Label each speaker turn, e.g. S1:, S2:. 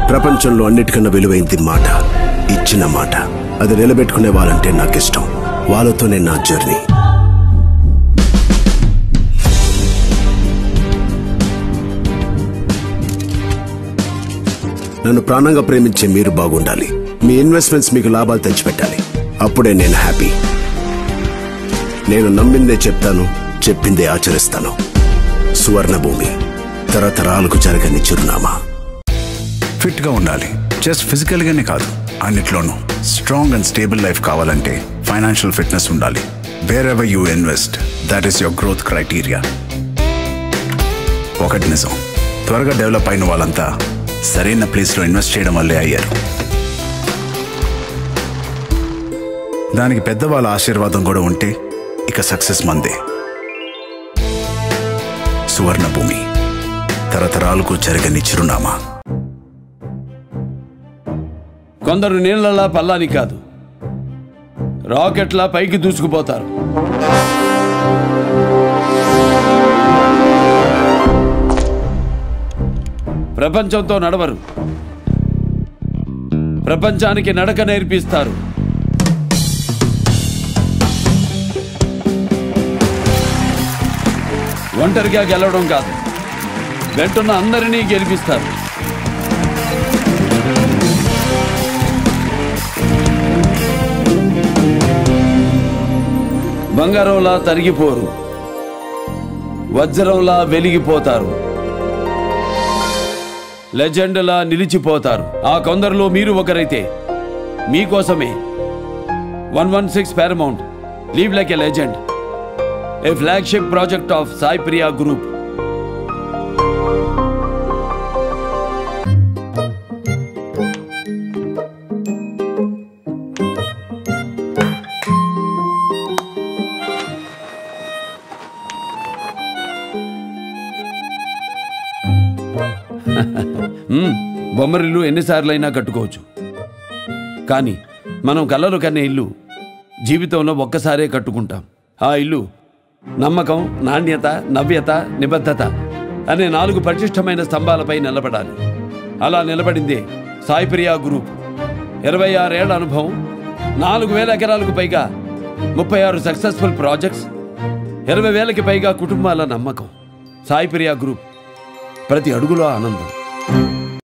S1: ప్రపంచంలో అన్నిటికన్నా విలువైంది మాట ఇచ్చిన మాట అది నిలబెట్టుకునే వాళ్ళంటే నాకు ఇష్టం వాళ్ళతోనే నా జర్నీ నన్ను ప్రాణంగా ప్రేమించే మీరు బాగుండాలి మీ ఇన్వెస్ట్మెంట్స్ మీకు లాభాలు తెచ్చిపెట్టాలి అప్పుడే నేను హ్యాపీ నేను నమ్మిందే చెప్తాను చెప్పిందే ఆచరిస్తాను సువర్ణ భూమి తరతరాలకు జరగని చిరునామా
S2: ఫిట్ గా ఉండాలి జస్ట్ ఫిజికల్ గానే కాదు అన్నిట్లోనూ స్ట్రాంగ్ అండ్ స్టేబుల్ లైఫ్ కావాలంటే ఫైనాన్షియల్ ఫిట్నెస్ ఉండాలి wherever you invest that is your growth criteria ఒకటి నిజం త్వరగా డెవలప్ అయిన వాళ్ళంతా సరైన ప్లేస్లో ఇన్వెస్ట్ చేయడం వల్లే అయ్యారు దానికి పెద్దవాళ్ళ ఆశీర్వాదం కూడా ఉంటే ఇక సక్సెస్ మందే సువర్ణ భూమి తరతరాలకు జరగని చిరునామా
S3: కొందరు నీళ్లలా పల్లాని కాదు రాకెట్లా పైకి దూసుకుపోతారు ప్రపంచంతో నడవరు ప్రపంచానికి నడక నేర్పిస్తారు ఒంటరిగా గెలవడం కాదు వెంటున్న అందరినీ గెలిపిస్తారు బంగారంలా తరిగిపోరు వజ్రంలా వెలిగిపోతారు లెజెండ్లా నిలిచిపోతారు ఆ కొందరిలో మీరు ఒకరైతే మీకోసమే one one six paramount live like a legend a flagship project of Sai Priya group hmm. బొమ్మరిల్లు ఎన్నిసార్లైనా కట్టుకోవచ్చు కానీ మనం కలలు కనే ఇల్లు జీవితంలో ఒక్కసారే కట్టుకుంటాం ఆ ఇల్లు నమ్మకం నాణ్యత నవ్యత నిబద్ధత అనే నాలుగు పటిష్టమైన స్తంభాలపై నిలబడాలి అలా నిలబడిందే సాయిప్రియా గ్రూప్ ఇరవై ఆరేళ్ల అనుభవం నాలుగు వేల ఎకరాలకు పైగా ముప్పై ఆరు సక్సెస్ఫుల్ ప్రాజెక్ట్స్ ఇరవై వేలకి పైగా కుటుంబాల నమ్మకం సాయిప్రియా గ్రూప్ ప్రతి అడుగులో ఆనందం